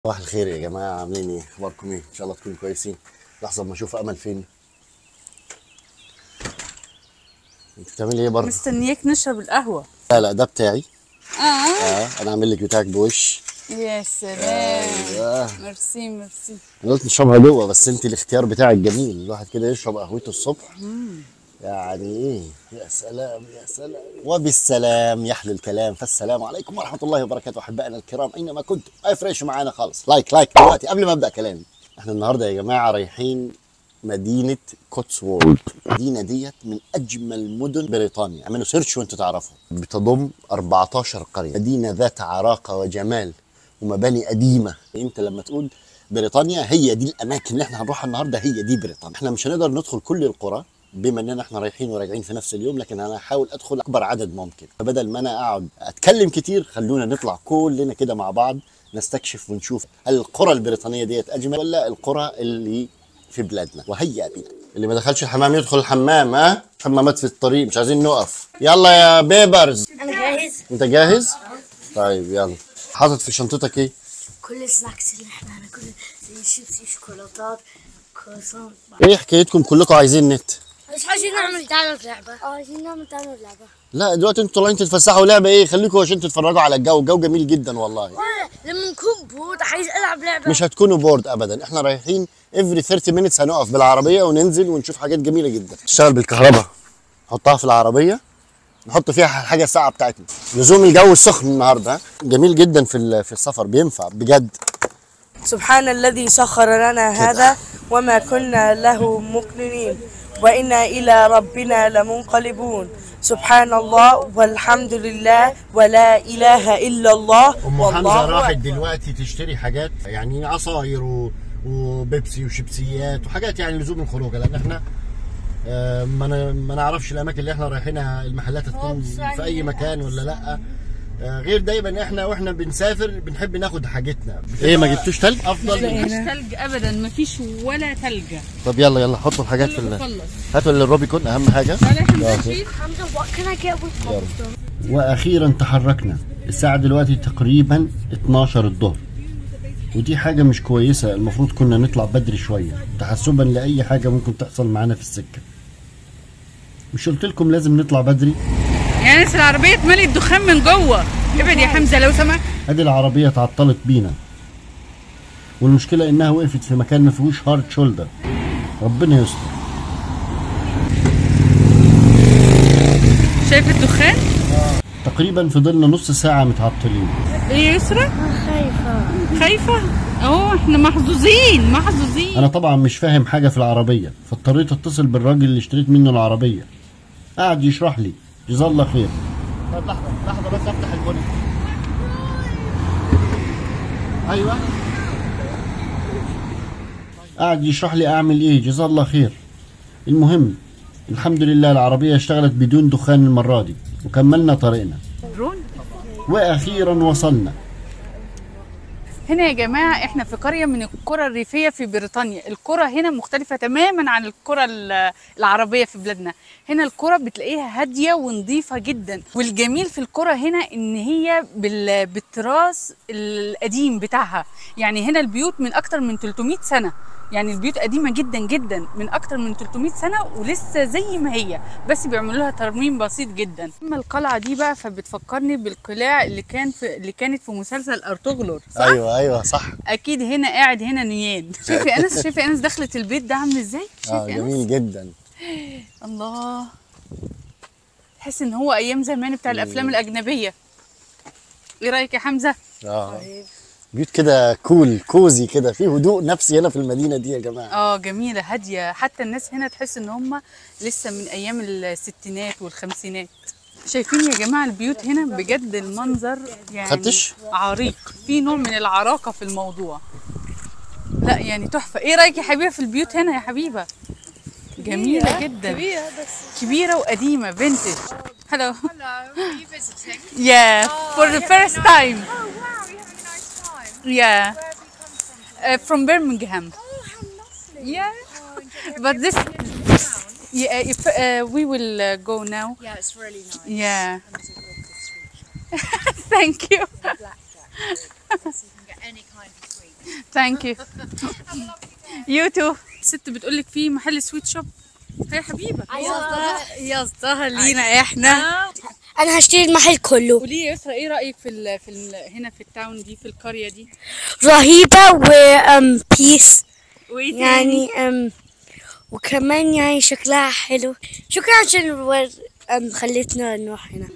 صباح الخير يا جماعة عاملين ايه؟ اخباركم ايه؟ ان شاء الله تكونوا كويسين لحظة ما اشوف امل فين انت بتعملي ايه بره؟ مستنياك نشرب القهوة لا لا ده بتاعي اه اه انا عامل لك بتاعك بوش يا سلام ايوه ميرسي ميرسي انا قلت نشربها جوه بس انت الاختيار بتاعك جميل الواحد كده يشرب قهوته الصبح يعني ايه يا سلام يا سلام وبالسلام يحلو الكلام فالسلام عليكم ورحمه الله وبركاته احبائنا الكرام اينما كنتم ما يفرقش معانا خالص لايك لايك دلوقتي قبل ما ابدا كلامي احنا النهارده يا جماعه رايحين مدينه كوتسوولد المدينه ديت من اجمل مدن بريطانيا اعملوا سيرش وانتوا تعرفوا بتضم 14 قريه مدينه ذات عراقه وجمال ومباني قديمه انت لما تقول بريطانيا هي دي الاماكن اللي احنا هنروحها النهارده هي دي بريطانيا احنا مش هنقدر ندخل كل القرى بما اننا احنا رايحين وراجعين في نفس اليوم لكن انا هحاول ادخل اكبر عدد ممكن فبدل ما انا اقعد اتكلم كتير خلونا نطلع كلنا كده مع بعض نستكشف ونشوف هل القرى البريطانيه ديت اجمل ولا القرى اللي في بلادنا وهيا بنا اللي ما دخلش الحمام يدخل الحمام ها حمامات في الطريق مش عايزين نقف يلا يا بيبرز انا جاهز انت جاهز طيب يلا حاطط في شنطتك ايه كل السناكس اللي احنا هناكلها زي شيبسي شوكولاتات كروسون ايه حكايتكم كلكم عايزين نت مش عايزين نعمل تعالوا لعبة اه عايزين نعمل تعالوا لعبة لا دلوقتي انتوا طالعين تتفسحوا لعبه ايه خليكم عشان تتفرجوا على الجو الجو جميل جدا والله لما نكون بود عايز العب لعبة مش هتكونوا بورد ابدا احنا رايحين افري 30 مينتس هنقف بالعربيه وننزل ونشوف حاجات جميله جدا تشتغل بالكهرباء نحطها في العربيه نحط فيها الحاجه الساقعه بتاعتنا لزوم الجو السخن النهارده ها؟ جميل جدا في ال- في السفر بينفع بجد سبحان الذي سخر لنا هذا وما كنا له مقرنين وإنا إلى ربنا لمنقلبون سبحان الله والحمد لله ولا إله إلا الله ام والله حمزه راحت أكبر. دلوقتي تشتري حاجات يعني عصاير و... وبيبسي وشيبسيات وحاجات يعني لزوم الخروج لان احنا آه، ما ن- ما نعرفش الاماكن اللي احنا رايحينها المحلات هتكون في اي مكان ولا لا آه، غير دايما احنا واحنا بنسافر بنحب ناخد حاجتنا ايه ما جبتوش تلج افضل مفيش تلج ابدا مفيش ولا تلجة طب يلا يلا حطوا الحاجات في كله ال- مخلص هاتوا الروبيكون اهم حاجه تعالى يا حمزة شيل حمزة what can I get with popcorn واخيرا تحركنا الساعه دلوقتي تقريبا 12 الظهر ودي حاجه مش كويسه المفروض كنا نطلع بدري شويه تحسبا لاي حاجه ممكن تحصل معانا في السكه مش قلت لكم لازم نطلع بدري يعني ناس العربية اتملت دخان من جوه ابعد يا حمزة لو سمحت ادي العربيه اتعطلت بينا والمشكله انها وقفت في مكان ما فيهوش هارد شولدر ربنا يستر شايف الدخان؟ تقريبا فضلنا نص ساعه متعطلين ايه يا يسرا؟ خايفة خايفة؟ اهو احنا محظوظين محظوظين انا طبعا مش فاهم حاجه في العربيه فاضطريت اتصل بالراجل اللي اشتريت منه العربيه قعد يشرح لي جزاه الله خير طب لحظه لحظه بس افتح البولي ايوه قعد يشرح لي اعمل ايه جزاه الله خير المهم الحمد لله العربيه اشتغلت بدون دخان المره دي وكملنا طريقنا درون واخيرا وصلنا هنا يا جماعة احنا في قرية من القرى الريفية في بريطانيا القرى هنا مختلفة تماما عن القرى ال- العربية في بلادنا هنا القرى بتلاقيها هادية ونظيفة جدا والجميل في القرى هنا ان هي بال- بالتراث القديم بتاعها يعني هنا البيوت من اكتر من 300 سنة يعني البيوت قديمة جدا جدا من أكتر من 300 سنة ولسه زي ما هي بس بيعملوا لها ترميم بسيط جدا أما القلعة دي بقى فبتفكرني بالقلاع اللي كان في اللي كانت في مسلسل أرطغرل صح؟ ايوه ايوه صح اكيد هنا قاعد هنا نيان شوفي يا انس شوفي يا انس دخلت البيت ده عامل ازاي اه شوفي يا انس جميل جدا الله تحس ان هو ايام زمان بتاع الافلام الاجنبيه ايه رايك يا حمزه اه بيوت كده كول كوزي كده في هدوء نفسي هنا في المدينه دي يا جماعه اه جميله هاديه حتى الناس هنا تحس ان هم لسه من ايام الستينات والخمسينات شايفين يا جماعه البيوت هنا بجد المنظر يعني خدتش؟ عريق في نوع من العراقه في الموضوع لا يعني تحفه ايه رايك يا حبيبه في البيوت هنا يا حبيبه جميله جدا كبيرة بس كبيرة وقديمة vintage. Hello. Hello, are you visiting? Yeah, for the first time. Oh wow, you having a nice time. Yeah, Where have you come from? uh, from Birmingham. Oh, how lovely. Yeah, Oh, enjoy. but this, Have you been town? yeah, if uh, we will uh, go now. Yeah, it's really nice. Yeah, And there's a real good sweet shop. thank you. Blackjack. So you can get any kind of sweet. ثانك يو يو تو الست بتقول لك في محل سويت شوب يا حبيبه هي قصدها لينا احنا انا هشتري المحل كله قولي لي يا يسرا ايه رايك في ال في ال هنا في التاون دي في القريه دي رهيبة و ام بيس وايه تاني؟ يعني ام وكمان يعني شكلها حلو شكرا عشان الور... ام خلتنا نروح هنا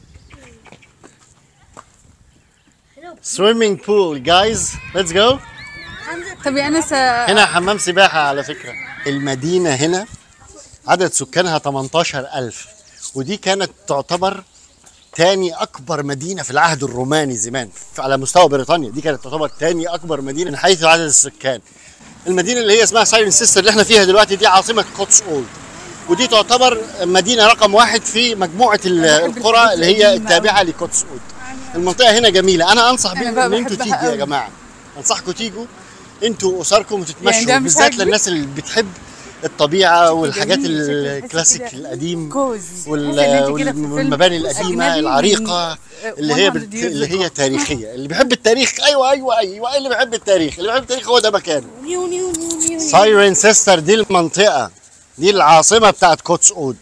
swimming pool guys let's go طب يا انس هنا حمام سباحة على فكرة المدينة هنا عدد سكانها 18000 ودي كانت تعتبر تاني أكبر مدينة في العهد الروماني زمان على مستوى بريطانيا دي كانت تعتبر تاني أكبر مدينة من حيث عدد السكان المدينة اللي هي اسمها سايرن سيستر اللي احنا فيها دلوقتي دي عاصمة كوتس أولد ودي تعتبر مدينة رقم واحد في مجموعة ال- بحب القرى الحاجات اللي هي القديمة أوي. التابعة لكوتس أولد المنطقة هنا جميلة أنا أنصح أنا بيكم بقى إن أنتوا بحبها تيجوا يا أوي. جماعة أنصحكم تيجوا أنتوا وأسركم وتتمشوا يعني ده مش بالذات عاجبك؟ للناس اللي بتحب الطبيعة والحاجات جميل، شكل تحس الكلاسيك كده القديم كوزي وال- تحس إن أنت كده في فيلم والمباني القديمة أجنبي العريقة من اللي هي 100 بت... years اللي هي ago. تاريخية اللي بيحب التاريخ أيوة أيوة أيوة اللي بيحب التاريخ اللي بيحب التاريخ هو ده مكانه سايرن سيستر دي المنطقة دي العاصمة بتاعت كوتس أود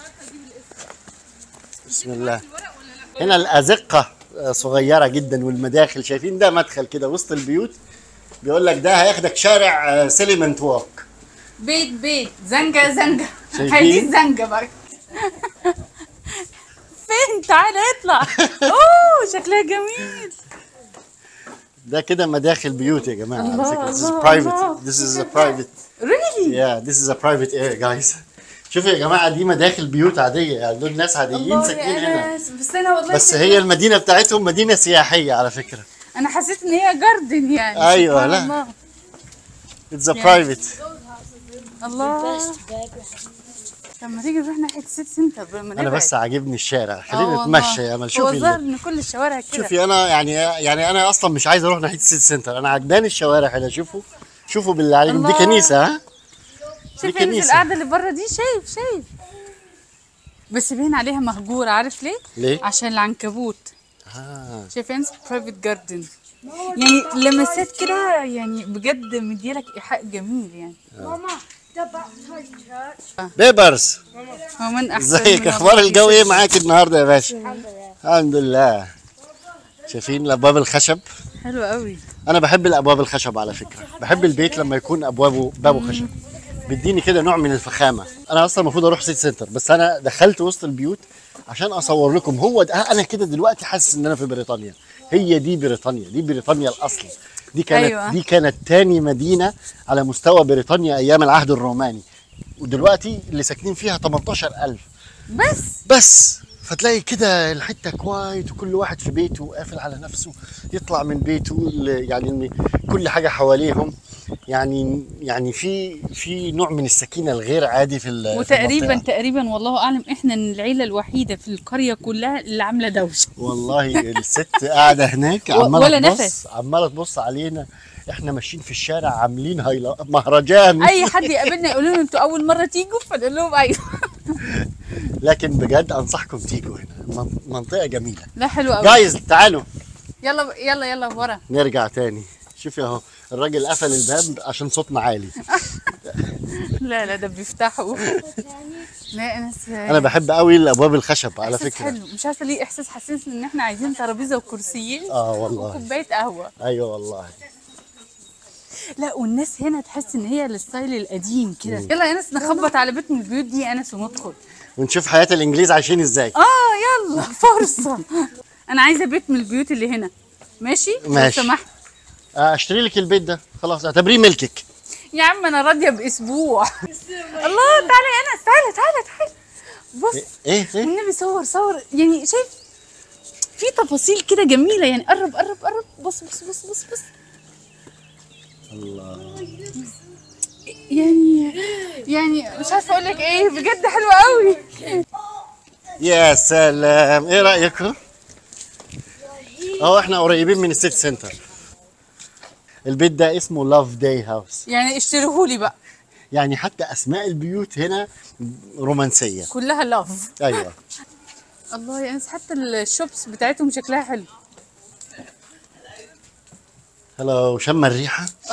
بسم الله هنا الأزقة آه، صغيرة جدا والمداخل شايفين ده مدخل كده وسط البيوت بيقول لك ده هياخدك شارع سيليمنت ووك بيت بيت زنجة زنجة شايفين؟ هي دي الزنجة بقى فين تعالى اطلع اوه شكلها جميل ده كده مداخل بيوت يا جماعة على الله، فكرة. This is الله، private الله. This is a private really Yeah this is a private area guys شوفوا يا جماعة دي مداخل بيوت عادية يعني دول ناس عاديين الله ساكنين يا هنا انس بس انا والله بس شايفة- هي المدينة بتاعتهم مدينة سياحية على فكرة انا حسيت ان هي جاردن يعني أيوة، سبحان لا. الله. It's a private الله طب ما تيجي نروح ناحيه السيتي سنتر بقى ما أنا نبعد. بس عاجبني الشارع آه خلينا والله. نتمشى يا أمل هو شوفي الظاهر ال- ان كل الشوارع كده شوفي أنا يعني يعني أنا أصلا مش عايز أروح ناحية السيتي سنتر أنا عجباني الشوارع هنا شوفوا شوفوا بالله عليكم دي الله. كنيسة ها شوف انت كنيسة. القعده اللي بره دي شايف شايف بس باين عليها مهجوره عارف ليه؟ ليه؟ عشان العنكبوت آه. شايف انت برايفت جاردن يعني لمسات كده يعني بجد مديلك ايحاء جميل يعني بيبرز هو من احسن ازيك من اخبار والله الجو ايه يوسف. معاك النهارده يا باشا الحمد لله شايفين الابواب الخشب حلو قوي انا بحب الابواب الخشب على فكره بحب البيت لما يكون ابوابه بابه خشب بيديني كده نوع من الفخامه انا اصلا المفروض اروح سيتي سنتر بس انا دخلت وسط البيوت عشان اصور لكم هو ده انا كده دلوقتي حاسس ان انا في بريطانيا هي دي بريطانيا دي بريطانيا الاصل دي كانت أيوة. أيوة. دي كانت تاني مدينه على مستوى بريطانيا ايام العهد الروماني ودلوقتي اللي ساكنين فيها 18000 بس بس فتلاقي كده الحته كوايت وكل واحد في بيته وقافل على نفسه يطلع من بيته ل- يعني إن كل حاجه حواليهم يعني يعني في في نوع من السكينه الغير عادي في ال- في وتقريبا المنطقة. تقريبا والله اعلم احنا العيله الوحيده في القريه كلها اللي عامله دوشه والله الست قاعده هناك و- عماله ولا تبص نفس. عماله تبص علينا احنا ماشيين في الشارع عاملين هيلا مهرجان اي حد يقابلنا يقولوا لنا انتوا اول مره تيجوا فنقول لهم ايوه لكن بجد انصحكم تيجوا هنا من- منطقه جميله لا حلو قوي جايز تعالوا يلا يلا يلا ورا نرجع تاني شوفي اهو الراجل قفل الباب عشان صوتنا عالي لا لا ده بيفتحوا لا ناس انا بحب قوي الابواب الخشب على إحساس فكره حلو مش عارفه ليه احساس حاسس ان احنا عايزين ترابيزه وكرسيين اه والله وكوبايه قهوه ايوه والله لا والناس هنا تحس ان هي الستايل القديم كده يلا يا انس نخبط على بيت من البيوت دي يا انس وندخل ونشوف حياه الانجليز عايشين ازاي اه يلا فرصه انا عايزه بيت من البيوت اللي هنا ماشي لو ماشي. سمحت آه، اشتري لك البيت ده خلاص اعتبريه ملكك يا عم انا راضيه باسبوع الله تعالى يا انس تعالى تعالى تعالى بص ايه ايه والنبي صور صور يعني شايف في تفاصيل كده جميله يعني قرب قرب قرب بص بص بص بص بص الله يعني يعني مش عارفه اقول لك ايه بجد حلوه قوي يا سلام ايه رايكم اهو احنا قريبين من السيتي سنتر البيت ده اسمه لاف داي هاوس يعني اشتريهولي بقى يعني حتى اسماء البيوت هنا رومانسيه كلها لاف ايوه الله يا انس حتى الشوبس بتاعتهم شكلها حلو هلو شم الريحه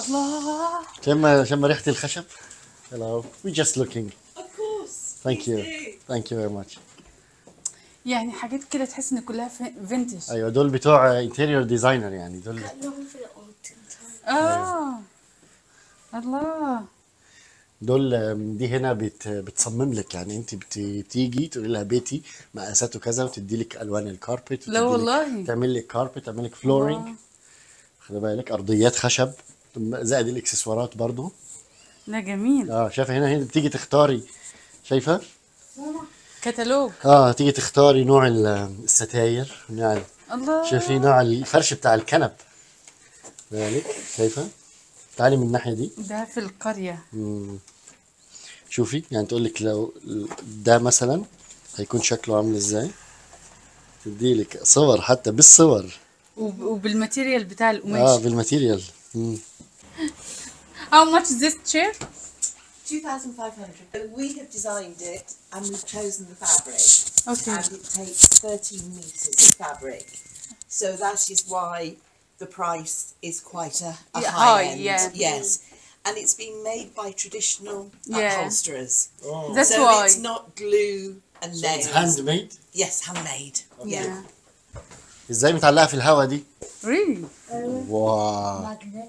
شم شم ريحه الخشب hello we just looking Of course. thank you do. thank you very much يعني حاجات كده تحس ان كلها فينتج ايوه دول بتوع انتيريور ديزاينر يعني دول لهم في الأولد اه الله دول آم، دي هنا بت بتصمم لك يعني انت بتيجي تقولي لها بيتي مقاساته كذا وتدي لك الوان الكاربت لا والله. تعمل لك كاربت تعمل لك فلورنج خلي بالك ارضيات خشب زائد الاكسسوارات برضو لا جميل اه شايفه هنا هنا بتيجي تختاري شايفه كتالوج اه تيجي تختاري نوع ال- الستاير نوع ال- الله شايفين نوع الفرش بتاع الكنب بالك شايفه تعالي من الناحيه دي ده في القرية مم. شوفي يعني تقول لك لو ده مثلا هيكون شكله عامل ازاي تدي لك صور حتى بالصور وب- وبالماتيريال بتاع اه القماش بالماتيريال مم. How much is this chair? 2,500. We have designed it and we've chosen the fabric. Okay. And it takes 13 metres of fabric. So that is why the price is quite a, a Yeah, high high, end. yeah. Yes. And it's been made by traditional Yeah. upholsterers. That's so why. it's not glue and nails. هاند ميد Yes, handmade. Yeah. ازاي متعلقه في الهوا دي Really? واو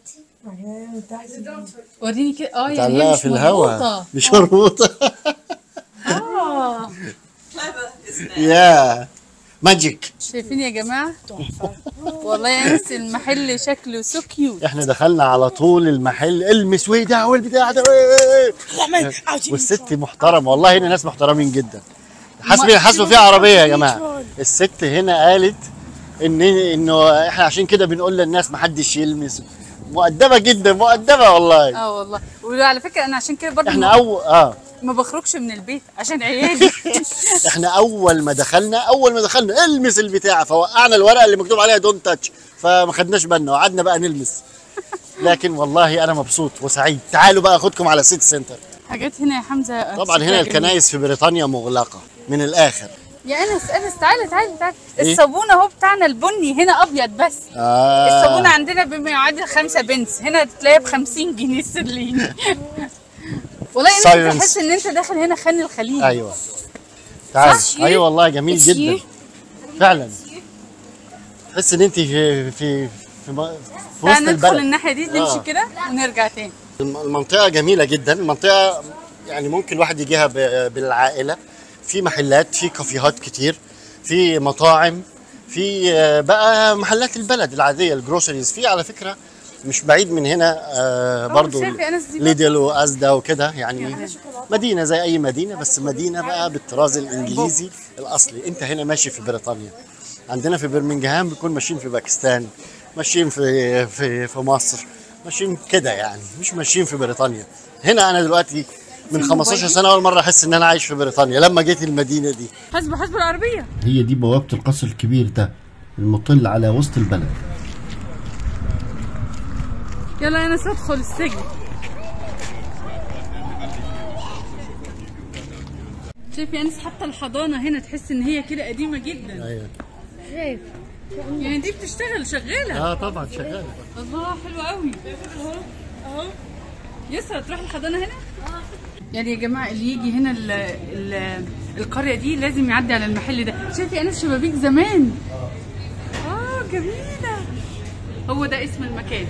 وريني كده اه يعني هي متعلقه مش في الهوا مربوطة. مش مربوطه اه Clever, isn't it? يا ماجيك شايفين يا جماعة؟ والله يا انس المحل شكله سو كيوت احنا دخلنا على طول المحل المس وده والبتاع ده والست محترمه والله هنا ناس محترمين جدا حسبي حسبوا فيها عربيه يا جماعه الست هنا قالت ان انه احنا عشان كده بنقول للناس ما حدش يلمس مؤدبه جدا مؤدبه والله اه والله وعلى فكرة انا عشان كده برضه احنا ما- اول اه ما بخرجش من البيت عشان عيالي احنا اول ما دخلنا اول ما دخلنا المس البتاع فوقعنا الورقه اللي مكتوب عليها دون تاتش فما خدناش بالنا وقعدنا بقى نلمس لكن والله انا مبسوط وسعيد تعالوا بقى اخدكم على سيتي سنتر حاجات هنا يا حمزة طبعا هنا شكلها الكنايس في بريطانيا مغلقه من الاخر جميل. يا انس انس تعالى تعالى تعالى إيه؟ الصابون اهو بتاعنا البني هنا ابيض بس آه. الصابونه عندنا بما يعادل 5 بنس هنا تلاقيها ب 50 جنيه استرليني والله انت Sirens. تحس ان انت داخل هنا خان الخليل ايوه تعال صح؟ ايوه والله جميل It's جدا you. فعلا تحس ان انت في في في, م- في وسط تعال ندخل البلد الناحيه دي نمشي آه. كده ونرجع تاني الم- المنطقه جميله جدا المنطقه يعني ممكن الواحد يجيها ب- بالعائله في محلات في كافيهات كتير في مطاعم في آه، بقى محلات البلد العاديه الجروسريز في على فكره مش بعيد من هنا آه، برضو شايف يا أنس دي ليدل وازدا وكده يعني مدينه زي اي مدينه بس مدينه بقى بالطراز الانجليزي الاصلي انت هنا ماشي في بريطانيا عندنا في برمنجهام بنكون ماشيين في باكستان ماشيين في في في مصر ماشيين كده يعني مش ماشيين في بريطانيا هنا انا دلوقتي من 15 سنه اول مره احس ان انا عايش في بريطانيا لما جيت المدينه دي حسب حسب العربيه هي دي بوابه القصر الكبير ده المطل على وسط البلد يلا يا انس ادخل السجن شايف يا انس حتى الحضانه هنا تحس ان هي كده قديمه جدا ايوه شايف يعني دي بتشتغل شغاله اه طبعا شغال الله حلو قوي اهو اهو يسرا تروح الحضانه هنا يعني يا جماعه اللي يجي هنا ال ال القريه دي لازم يعدي على المحل ده شايف يا انس شبابيك زمان اه جميله هو ده اسم المكان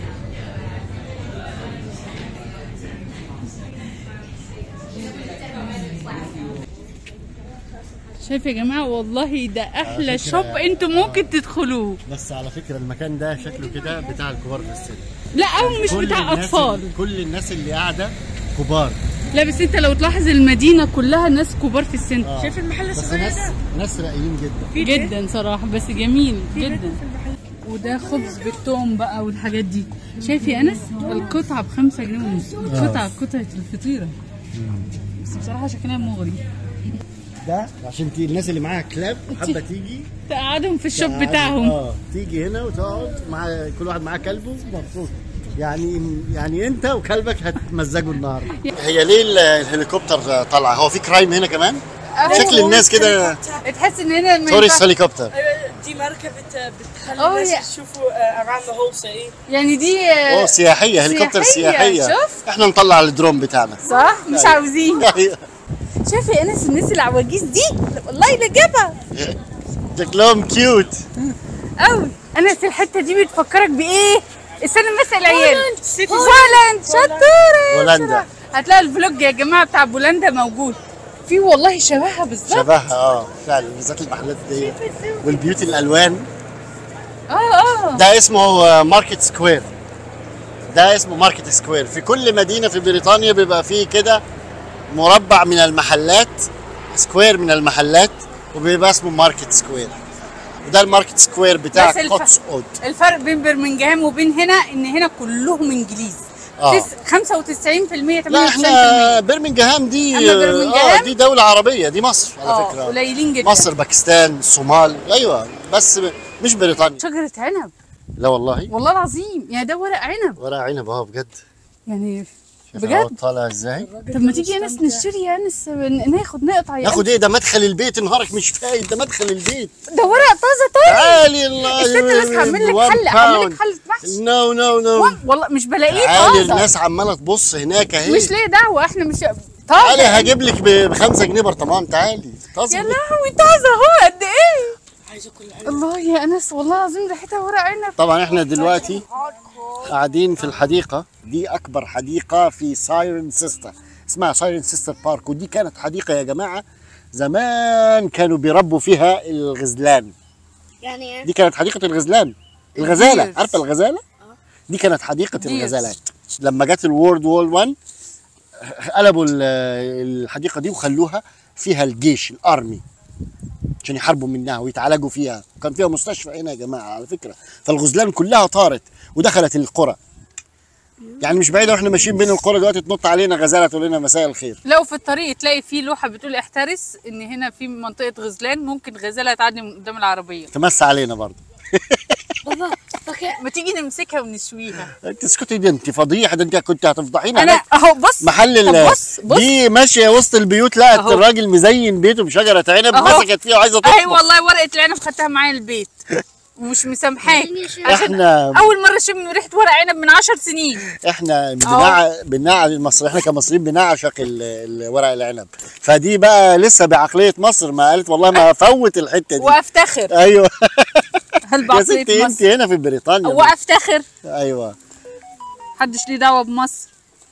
شايف يا جماعه والله ده احلى فكرة- شوب انتوا ممكن تدخلوه بس على فكره المكان ده شكله كده بتاع الكبار في السن لا او مش كل بتاع الناس اطفال اللي- كل الناس اللي قاعده كبار لا بس انت لو تلاحظ المدينه كلها ناس كبار في السن آه. شايف المحل بس الصغير ناس ده ناس راقيين جدا جدا صراحه بس جميل جدا وده خبز بالثوم بقى والحاجات دي شايف يا انس القطعه بخمسة جنيه ونص القطعه قطعه الفطيره بس بصراحه شكلها مغري ده عشان تي الناس اللي معاها كلاب حابه تيجي تقعدهم في الشوب تقعد- بتاعهم اه تيجي هنا وتقعد مع كل واحد معاه كلبه مبسوط يعني يعني انت وكلبك هتمزجوا النهارده هي ليه ال- الهليكوبتر طالعه هو في كرايم هنا كمان شكل الناس كده تحس ان هنا ما توريست ينفعش- هليكوبتر دي مركب بت- بتخلي أوه، الناس يا- يشوفوا اراوند ذا هول ايه يعني دي اوه سياحيه هليكوبتر سياحية، سياحيه شوف. احنا نطلع الدرون بتاعنا صح مش عاوزين أيوة. شايف يا انس الناس العواجيز دي والله لا جابها شكلهم كيوت قوي انس الحته دي بتفكرك بايه استنى بس العيال هولاند شطوره هولندا. هتلاقي الفلوج يا جماعه بتاع بولندا موجود في والله شبهها بالظبط شبهها اه فعلا بالذات المحلات دي والبيوت الالوان اه اه ده اسمه ماركت سكوير ده اسمه ماركت سكوير في كل مدينه في بريطانيا بيبقى فيه كده مربع من المحلات سكوير من المحلات وبيبقى اسمه ماركت سكوير وده الماركت سكوير بتاع بس الف- كوتس اود الفرق بين برمنجهام وبين هنا ان هنا كلهم انجليز آه. تس- 95% 98% لا احنا برمنجهام دي أما برمنجهام؟ اه دي دولة عربية دي مصر على اه فكرة قليلين جدا مصر باكستان الصومال ايوه بس مش بريطانيا شجره عنب لا والله والله العظيم يعني ده ورق عنب ورق عنب اه بجد يعني شايف هو بجد طالع ازاي طب ما تيجي يا انس نشتري يا انس ن- ناخد نقطع يا ناخد ايه ده مدخل البيت نهارك مش فايت ده مدخل البيت ده ورق طازه طيب تعالي الله استنى بس هعمل لك حله هعمل لك حله محشي نو نو نو وال- والله مش بلاقيه تعالي طازه الناس عمالة تبص هناك اهي مش ليه دعوه احنا مش تعالي طازه هجيب لك ب 5 جنيه برطمان تعالي طازة يا لهوي طازه اهو قد ايه عايزه كل الله يا انس والله العظيم ريحتها ورق عنب طبعا احنا دلوقتي قاعدين في الحديقة دي أكبر حديقة في سايرن سيستر اسمها سايرن سيستر بارك ودي كانت حديقة يا جماعة زمان كانوا بيربوا فيها الغزلان يعني ايه دي كانت حديقة الغزلان الغزالة الديرز. عارفة الغزالة؟ دي كانت حديقة ديرز. الغزالات لما جت الورد وول 1 قلبوا ال- الحديقة دي وخلوها فيها الجيش الارمي عشان يحاربوا منها ويتعالجوا فيها كان فيها مستشفى هنا يا جماعة على فكرة فالغزلان كلها طارت ودخلت القرى يعني مش بعيدة واحنا ماشيين بين القرى دلوقتي تنط علينا غزالة تقول لنا مساء الخير لو في الطريق تلاقي في لوحه بتقول احترس ان هنا في منطقه غزلان ممكن غزاله تعدي من قدام العربيه تمس علينا برضه بابا اوكي ما تيجي نمسكها ونشويها انت اسكتي دي انت فضيحة ده انت كنت هتفضحينا انا هناك. اهو بص محل طب ال بص بص دي ماشيه وسط البيوت لقت أهو. الراجل مزين بيته بشجره عنب أهو. مسكت فيها وعايزه اي تطبخ والله ورقه العنب خدتها معايا البيت ومش مسامحاك عشان إحنا- اول مره اشم ريحه ورق عنب من 10 سنين احنا بنع... بنع... المصر احنا كمصريين بنعشق ال... ال- ورق العنب فدي بقى لسه بعقليه مصر ما قالت والله ما افوت الحته دي وافتخر ايوه هل يا بعقليه ستي انت مصر هنا في بريطانيا وافتخر ايوه محدش ليه دعوه بمصر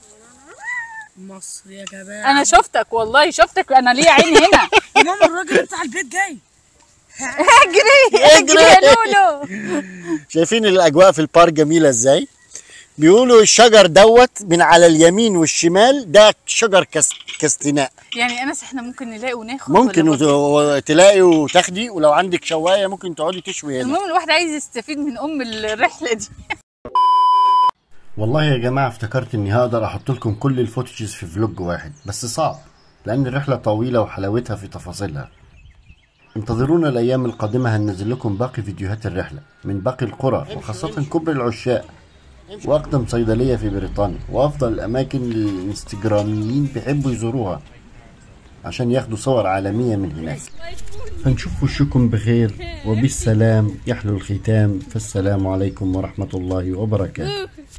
مصر يا جماعه انا شفتك والله شفتك انا ليه عيني هنا يا ماما الراجل بتاع البيت جاي اجري اجري يا لولو شايفين الاجواء في البارك جميله ازاي بيقولوا الشجر دوت من على اليمين والشمال ده شجر كس... كاستناء يعني انس احنا ممكن نلاقي وناخد ممكن ولا وت- وتلاقي وتاخدي ولو عندك شوايه ممكن تقعدي تشوي هنا المهم الواحد عايز يستفيد من ام الرحله دي والله يا جماعه افتكرت اني هقدر احط لكم كل الفوتجز في فلوج واحد بس صعب لان الرحله طويله وحلاوتها في تفاصيلها انتظرونا الايام القادمه هننزل لكم باقي فيديوهات الرحله من باقي القرى وخاصه كبر العشاق واقدم صيدليه في بريطانيا وافضل الاماكن اللي الانستجراميين بيحبوا يزوروها عشان ياخدوا صور عالميه من هناك فنشوف وشكم بخير وبالسلام يحلو الختام فالسلام عليكم ورحمه الله وبركاته